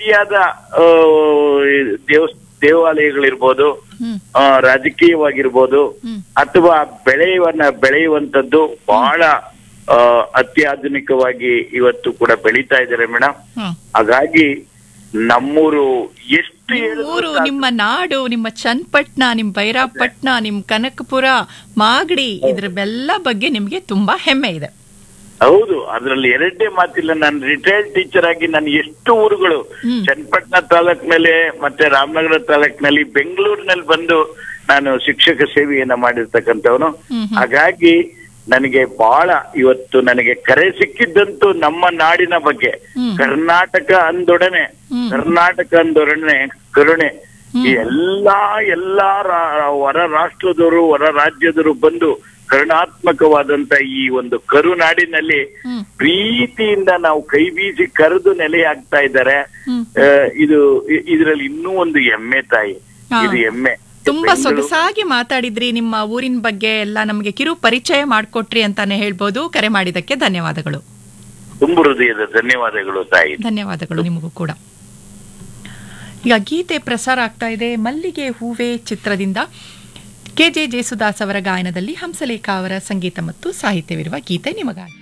ರೀತಿಯಾದ ಆ, ದೇವ ದೇವಾಲಯಗಳಿರ್ಬೋದು ಹ್ಮ್ ಆ, ರಾಜಕೀಯವಾಗಿರ್ಬೋದು ಹ್ಮ್ ಅಥವಾ ಬೆಳೆಯವನ್ನ ಬೆಳೆಯುವಂತದ್ದು ಬಹಳ ಆ, ಅತ್ಯಾಧುನಿಕವಾಗಿ ಇವತ್ತು ಕೂಡ ಬೆಳೀತಾ ಇದ್ದಾರೆ ಮೇಡಮ್ ಹ್ಮ್ ಹಾಗಾಗಿ ನಮ್ಮೂರು ಎಷ್ಟು ನಿಮ್ಮ ಹೇಳಿದ್ರು ಊರು ಸಾಕು. ನಿಮ್ಮ ನಾಡು ನಿಮ್ಮ ಚನ್ನಪಟ್ಟಣ ನಿಮ್ ಭೈರಾಪಟ್ನ ನಿಮ್ ಕನಕಪುರ ಮಾಗಡಿ ಇದ್ರವೆಲ್ಲ ಬಗ್ಗೆ ನಿಮ್ಗೆ ತುಂಬಾ ಹೆಮ್ಮೆ ಇದೆ ಹೌದು ಅದ್ರಲ್ಲಿ ಎರಡೇ ಮಾತಿಲ್ಲ ನಾನು ರಿಟೈರ್ಡ್ ಟೀಚರ್ ಆಗಿ ನಾನು ಎಷ್ಟು ಊರುಗಳು ಹ್ಮ್. ಚನ್ನಪಟ್ಟಣ ತಾಲೂಕ್ನಲ್ಲಿ ಮತ್ತೆ ರಾಮನಗರ ತಾಲೂಕ್ನಲ್ಲಿ ಬೆಂಗಳೂರಿನಲ್ಲಿ ಬಂದು ನಾನು ಶಿಕ್ಷಕ ಸೇವೆಯನ್ನ ಮಾಡಿರ್ತಕ್ಕಂಥವನು ಹ್ಮ್ ಹ್ಮ್. ಹಾಗಾಗಿ ನನಗೆ ಬಹಳ ಇವತ್ತು ನನಗೆ ಕರೆ ಸಿಕ್ಕಿದ್ದಂತೂ ನಮ್ಮ ನಾಡಿನ ಬಗ್ಗೆ ಹ್ಮ್. ಕರ್ನಾಟಕ ಅಂದೊಡನೆ ಹ್ಮ್. ಕರ್ನಾಟಕ ಅಂದೊಡನೆ ಕರುಣೆ ಹ್ಮ್. ಈ ಎಲ್ಲಾ ಎಲ್ಲಾ ರಾ- ಹೊರ ರಾಷ್ಟ್ರದವರು ಹೊರ ರಾಜ್ಯದವರು ಬಂದು ಕರುಣಾತ್ಮಕವಾದಂತ ಈ ಒಂದು ಕರುನಾಡಿನಲ್ಲಿ ಹ್ಮ್ ಪ್ರೀತಿಯಿಂದ ನಾವು ಕೈ ಬೀಸಿ ಕರೆದು ನೆಲೆಯಾಗ್ತಾ ಇದ್ದಾರೆ ಹ್ಮ್ ಆ, ಇದು ಇ- ಇದ್ರಲ್ಲಿ ಇನ್ನೂ ಒಂದು ಎಮ್ಮೆ ತಾಯಿ ಹಾ. ಇದು ಎಮ್ಮೆ ತುಂಬಾ ಬೆಂಗಳೂರು- ಸೊಗಸಾಗಿ ಮಾತಾಡಿದ್ರಿ ನಿಮ್ಮ ಊರಿನ ಬಗ್ಗೆ ಎಲ್ಲ ನಮಗೆ ಕಿರು ಪರಿಚಯ ಮಾಡ್ಕೊಟ್ರಿ ಅಂತಾನೆ ಹೇಳ್ಬೋದು ಕರೆ ಮಾಡಿದಕ್ಕೆ ಧನ್ಯವಾದಗಳು ತುಂಬು ಹೃದಯದ ಧನ್ಯವಾದಗಳು ತಾಯಿ ಧನ್ಯವಾದಗಳು ನಿಮಗೂ ಕೂಡ ಈಗ ಗೀತೆ ಪ್ರಸಾರ ಆಗ್ತಾ ಇದೆ ಮಲ್ಲಿಗೆ ಹೂವೆ ಚಿತ್ರದಿಂದ ಕೆ ಜೆ ಜೇಸುದಾಸ್ ಅವರ ಗಾಯನದಲ್ಲಿ ಹಂಸಲೇಖ ಅವರ ಸಂಗೀತ ಮತ್ತು ಸಾಹಿತ್ಯವಿರುವ ಗೀತೆ ನಿಮಗಾಗಿ